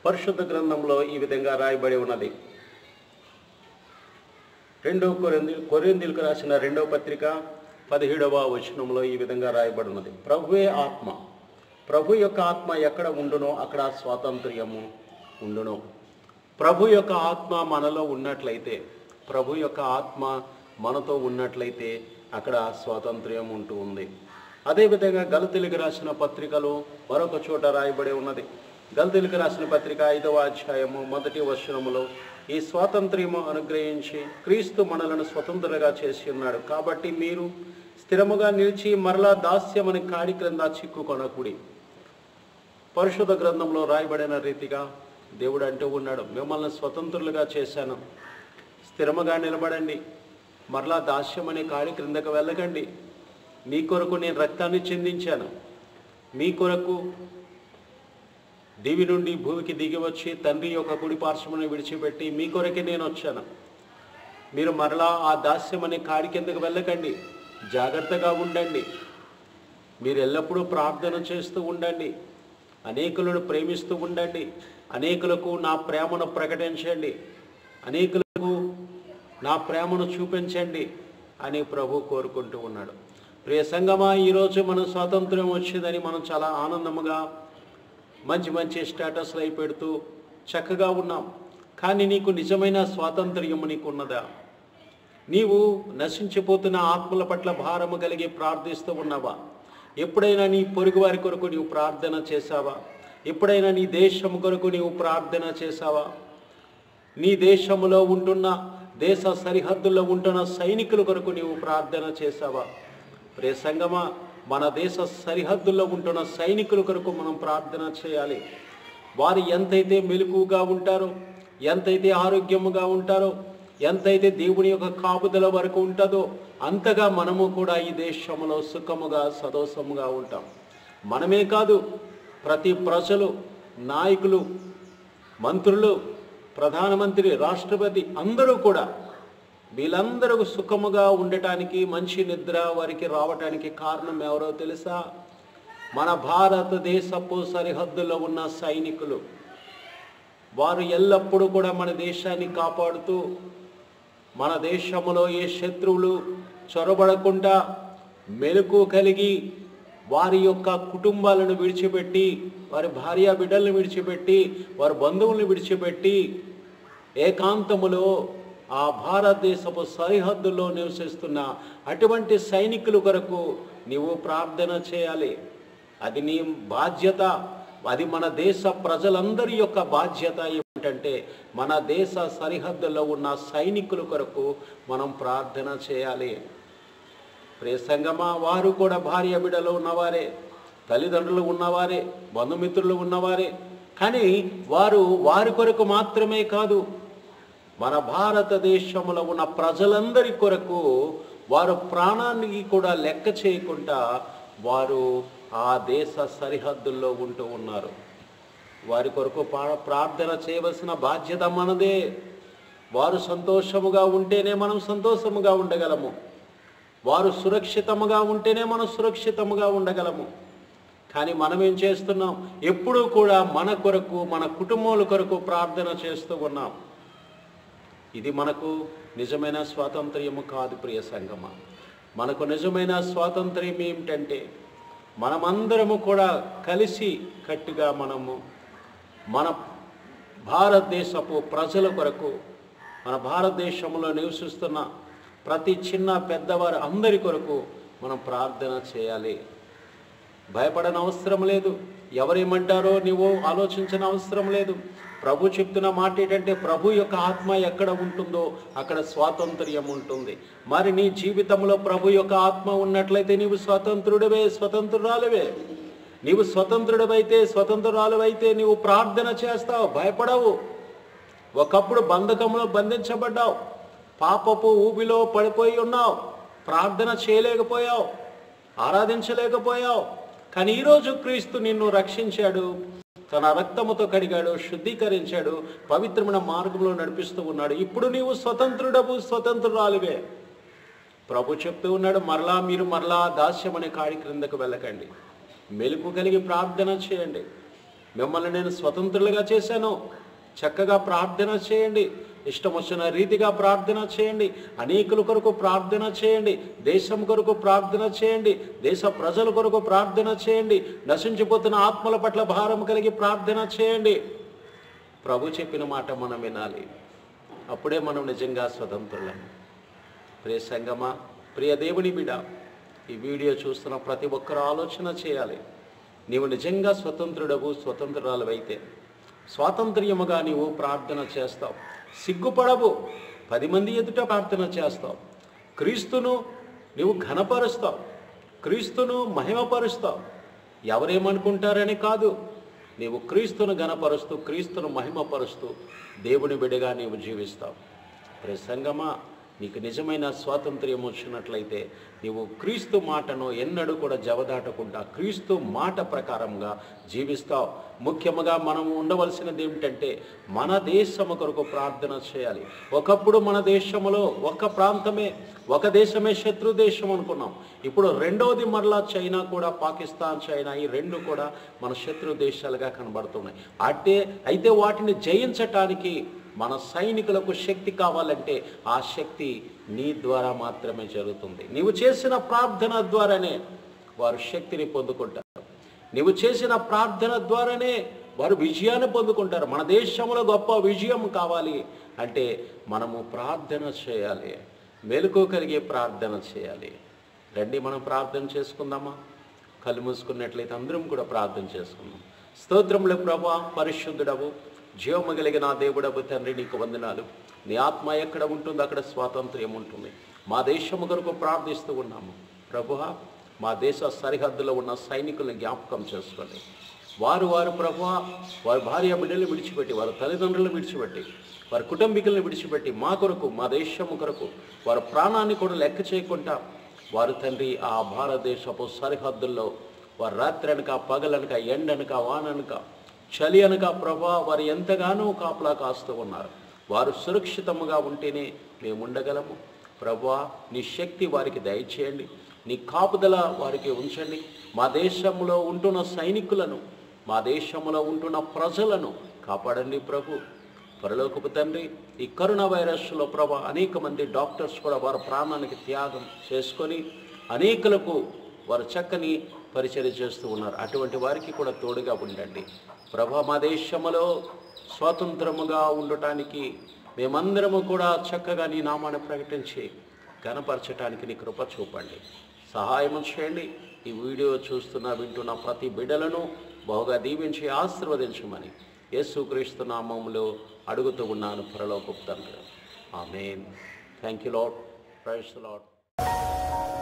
పరిశుద్ధ గ్రంథంలో ఈ విధంగా రాయబడి ఉన్నది రెండో కొరింది కొరిందీలకు రాసిన రెండవ పత్రిక పదిహేడవ వచనంలో ఈ విధంగా రాయబడి ఉన్నది ప్రభువే ఆత్మ ప్రభు యొక్క ఆత్మ ఎక్కడ ఉండునో అక్కడ స్వాతంత్ర్యము ఉండును ప్రభు యొక్క ఆత్మ మనలో ఉన్నట్లయితే ప్రభు యొక్క ఆత్మ మనతో ఉన్నట్లయితే అక్కడ స్వాతంత్ర్యం ఉంటూ ఉంది అదేవిధంగా గలతెలుగు రాసిన పత్రికలో మరొక చోట రాయబడి ఉన్నది గలతెలుగు రాసిన పత్రిక ఐదవ అధ్యాయము మొదటి వచనములో ఈ స్వాతంత్ర్యము అనుగ్రహించి క్రీస్తు మనలను స్వతంత్రులుగా చేసి ఉన్నాడు కాబట్టి మీరు స్థిరముగా నిలిచి మరలా దాస్యమని కాడి క్రింద చిక్కుకొనకుడి పరిశుద్ధ గ్రంథంలో రాయబడిన రీతిగా దేవుడు అంటూ ఉన్నాడు మిమ్మల్ని స్వతంత్రులుగా చేశాను స్థిరముగా నిలబడండి మరలా దాస్యం అనే కాడి క్రిందకు వెళ్ళకండి మీ కొరకు నేను రక్తాన్ని చెందించాను మీ కొరకు దివి నుండి భూమికి దిగి వచ్చి తండ్రి యొక్క కుడి పార్శ్వమును విడిచిపెట్టి మీ కొరకే నేను వచ్చాను మీరు మరలా ఆ దాస్యం అనే కాడి కిందకు వెళ్ళకండి జాగ్రత్తగా ఉండండి మీరు ఎల్లప్పుడూ ప్రార్థన చేస్తూ ఉండండి అనేకులను ప్రేమిస్తూ ఉండండి అనేకులకు నా ప్రేమను ప్రకటించండి అనేకులకు నా ప్రేమను చూపించండి అని ప్రభు కోరుకుంటూ ఉన్నాడు ప్రియ సంగమా ఈరోజు మనం స్వాతంత్ర్యం వచ్చిందని మనం చాలా ఆనందముగా మంచి మంచి స్టేటస్లు అయి పెడుతూ చక్కగా ఉన్నాం కానీ నీకు నిజమైన స్వాతంత్ర్యము నీకు ఉన్నదా నీవు నశించిపోతున్న ఆత్మల పట్ల భారము కలిగి ప్రార్థిస్తూ ఉన్నావా ఎప్పుడైనా నీ పొరుగు వారి కొరకు నీవు ప్రార్థన చేశావా ఎప్పుడైనా నీ దేశం కొరకు నీవు ప్రార్థన చేశావా నీ దేశములో ఉంటున్న దేశ సరిహద్దుల్లో ఉంటున్న సైనికుల కొరకు నీవు ప్రార్థన చేశావా ప్రే సంగమా మన దేశ సరిహద్దుల్లో ఉంటున్న సైనికుల కొరకు మనం ప్రార్థన చేయాలి వారు ఎంతైతే మెలకుగా ఉంటారో ఎంతైతే ఆరోగ్యముగా ఉంటారో ఎంతైతే దేవుని యొక్క కాపుదల వరకు ఉంటుందో అంతగా మనము కూడా ఈ దేశంలో సుఖముగా సదోషముగా ఉంటాం మనమే కాదు ప్రతి ప్రజలు నాయకులు మంత్రులు ప్రధానమంత్రి రాష్ట్రపతి అందరూ కూడా వీళ్ళందరూ సుఖముగా ఉండటానికి మంచి నిద్ర వారికి రావటానికి కారణం ఎవరో తెలుసా మన భారతదేశపు సరిహద్దులో ఉన్న సైనికులు వారు ఎల్లప్పుడూ కూడా మన దేశాన్ని కాపాడుతూ మన దేశంలో ఏ శత్రువులు చొరబడకుండా మెలకు కలిగి వారి యొక్క కుటుంబాలను విడిచిపెట్టి వారి భార్య బిడ్డలను విడిచిపెట్టి వారి బంధువులను విడిచిపెట్టి ఏకాంతములో ఆ భారతదేశపు సరిహద్దుల్లో నివసిస్తున్న అటువంటి సైనికుల కొరకు నీవు ప్రార్థన చేయాలి అది నీ బాధ్యత అది మన దేశ ప్రజలందరి యొక్క బాధ్యత ఏమిటంటే మన దేశ సరిహద్దుల్లో ఉన్న సైనికుల కొరకు మనం ప్రార్థన చేయాలి ప్రే సంగమా వారు కూడా భార్య బిడ్డలు ఉన్నవారే తల్లిదండ్రులు ఉన్నవారే బంధుమిత్రులు ఉన్నవారే కానీ వారు వారి కొరకు మాత్రమే కాదు మన భారతదేశంలో ఉన్న ప్రజలందరి కొరకు వారు ప్రాణానికి కూడా లెక్క చేయకుండా వారు ఆ దేశ సరిహద్దుల్లో ఉంటూ ఉన్నారు వారి కొరకు పా- ప్రార్థన చేయవలసిన బాధ్యత మనదే వారు సంతోషముగా ఉంటేనే మనం సంతోషముగా ఉండగలము వారు సురక్షితముగా ఉంటేనే మనం సురక్షితముగా ఉండగలము కానీ మనం ఏం చేస్తున్నాం ఎప్పుడూ కూడా మన కొరకు మన కుటుంబాల కొరకు ప్రార్థన చేస్తూ ఉన్నాం ఇది మనకు నిజమైన స్వాతంత్ర్యము కాదు ప్రియ సంగమ మనకు నిజమైన స్వాతంత్ర్యం ఏమిటంటే మనమందరము కూడా కలిసి కట్టుగా మనము మన భారతదేశపు ప్రజల కొరకు మన భారతదేశంలో నివసిస్తున్న ప్రతి చిన్న పెద్దవారు అందరి కొరకు మనం ప్రార్థన చేయాలి భయపడని అవసరం లేదు ఎవరేమంటారో నువ్వు ఆలోచించిన అవసరం లేదు ప్రభు చెప్తున్న మాట ఏంటంటే ప్రభు యొక్క ఆత్మ ఎక్కడ ఉంటుందో అక్కడ స్వాతంత్ర్యం ఉంటుంది మరి నీ జీవితంలో ప్రభు యొక్క ఆత్మ ఉన్నట్లయితే నీవు స్వతంత్రుడివే స్వతంత్రురాలివే నీవు స్వతంత్రుడివైతే స్వతంత్రురాలువైతే నీవు ప్రార్థన చేస్తావు భయపడవు ఒకప్పుడు బంధకంలో బంధించబడ్డావు పాపపు ఊబిలో పడిపోయి ఉన్నావు ప్రార్థన చేయలేకపోయావు ఆరాధించలేకపోయావు కానీ ఈరోజు క్రీస్తు నిన్ను రక్షించాడు తన రక్తముతో కడిగాడు శుద్ధీకరించాడు పవిత్రమైన మార్గంలో నడిపిస్తూ ఉన్నాడు ఇప్పుడు నీవు స్వతంత్రుడవు స్వతంత్రురాలివే ప్రభు చెప్తూ ఉన్నాడు మరలా మీరు మరలా దాస్యం అనే కాడి క్రిందకు వెళ్ళకండి మెలకు కలిగి ప్రార్థన చేయండి మిమ్మల్ని నేను స్వతంత్రులుగా చేశాను చక్కగా ప్రార్థన చేయండి ఇష్టం వచ్చిన రీతిగా ప్రార్థన చేయండి అనేకుల కొరకు ప్రార్థన చేయండి దేశం కొరకు ప్రార్థన చేయండి దేశ ప్రజల కొరకు ప్రార్థన చేయండి నశించిపోతున్న ఆత్మల పట్ల భారం కలిగి ప్రార్థన చేయండి ప్రభు చెప్పిన మాట మనం వినాలి అప్పుడే మనం నిజంగా స్వతంత్రులం ప్రియ సంగమా ప్రియ దేవుని బిడ ఈ వీడియో చూస్తున్న ప్రతి ఒక్కరు ఆలోచన చేయాలి నీవు నిజంగా స్వతంత్రుడవు స్వతంత్రురాలవైతే స్వాతంత్ర్యముగా నీవు ప్రార్థన చేస్తావు సిగ్గుపడవు పది మంది ఎదుట ప్రార్థన చేస్తావు క్రీస్తును నీవు ఘనపరుస్తావు క్రీస్తును మహిమపరుస్తావు ఎవరేమనుకుంటారని కాదు నీవు క్రీస్తును ఘనపరుస్తూ క్రీస్తును మహిమపరుస్తూ దేవుని బిడగా నీవు జీవిస్తావు ప్రే సంగమా నీకు నిజమైన స్వాతంత్ర్యం వచ్చినట్లయితే నీవు క్రీస్తు మాటను ఎన్నడూ కూడా జవదాటకుండా క్రీస్తు మాట ప్రకారంగా జీవిస్తావు ముఖ్యముగా మనం ఉండవలసినది ఏమిటంటే మన దేశము కొరకు ప్రార్థన చేయాలి ఒకప్పుడు మన దేశంలో ఒక ప్రాంతమే ఒక దేశమే శత్రు దేశం అనుకున్నాం ఇప్పుడు రెండవది మరలా చైనా కూడా పాకిస్తాన్ చైనా ఈ రెండు కూడా మన శత్రు దేశాలుగా కనబడుతున్నాయి అంటే అయితే వాటిని జయించటానికి మన సైనికులకు శక్తి కావాలంటే ఆ శక్తి నీ ద్వారా మాత్రమే జరుగుతుంది నీవు చేసిన ప్రార్థన ద్వారానే వారు శక్తిని పొందుకుంటారు నీవు చేసిన ప్రార్థన ద్వారానే వారు విజయాన్ని పొందుకుంటారు మన దేశంలో గొప్ప విజయం కావాలి అంటే మనము ప్రార్థన చేయాలి మెలకు కలిగే ప్రార్థన చేయాలి రండి మనం ప్రార్థన చేసుకుందామా కళ్ళు మూసుకున్నట్లయితే అందరం కూడా ప్రార్థన చేసుకుందాం స్తోత్రములు ప్రభా పరిశుద్ధుడవు జీవము కలిగిన నా దేవుడవు తండ్రి నీకు వందనాలు నీ ఆత్మ ఎక్కడ ఉంటుందో అక్కడ స్వాతంత్ర్యం ఉంటుంది మా దేశము కొరకు ప్రార్థిస్తూ ఉన్నాము ప్రభువా మా దేశ సరిహద్దులో ఉన్న సైనికులను జ్ఞాపకం చేసుకోండి వారు వారు ప్రభువా వారి భార్య బిడ్డలు విడిచిపెట్టి వారి తల్లిదండ్రులను విడిచిపెట్టి వారి కుటుంబీకులను విడిచిపెట్టి మా కొరకు మా దేశము కొరకు వారి ప్రాణాన్ని కూడా లెక్క చేయకుండా వారు తండ్రి ఆ భారతదేశపు సరిహద్దుల్లో వారు రాత్రి అనక పగలనక ఎండనక వాననక చలి అనక ప్రభా వారు ఎంతగానో కాపలా కాస్తూ ఉన్నారు వారు సురక్షితముగా ఉంటేనే మేము ఉండగలము ప్రభా నీ శక్తి వారికి దయచేయండి నీ కాపుదల వారికి ఉంచండి మా దేశంలో ఉంటున్న సైనికులను మా దేశంలో ఉంటున్న ప్రజలను కాపాడండి ప్రభు పరలోకపు తండ్రి ఈ కరోనా వైరస్లో ప్రభా అనేక మంది డాక్టర్స్ కూడా వారి ప్రాణానికి త్యాగం చేసుకొని అనేకులకు వారు చక్కని పరిచర్య చేస్తూ ఉన్నారు అటువంటి వారికి కూడా తోడుగా ఉండండి ప్రభా మా దేశంలో స్వాతంత్రముగా ఉండటానికి మేమందరము కూడా చక్కగా నీ నామాన్ని ప్రకటించి గనపరచటానికి నీ కృప చూపండి సహాయం చేయండి ఈ వీడియో చూస్తున్న వింటున్న ప్రతి బిడ్డలను బహుగా దీవించి ఆశీర్వదించమని యేసుక్రీస్తు నామములో అడుగుతూ ఉన్నాను పరలోకపు తండ్రి amen thank you Lord praise lord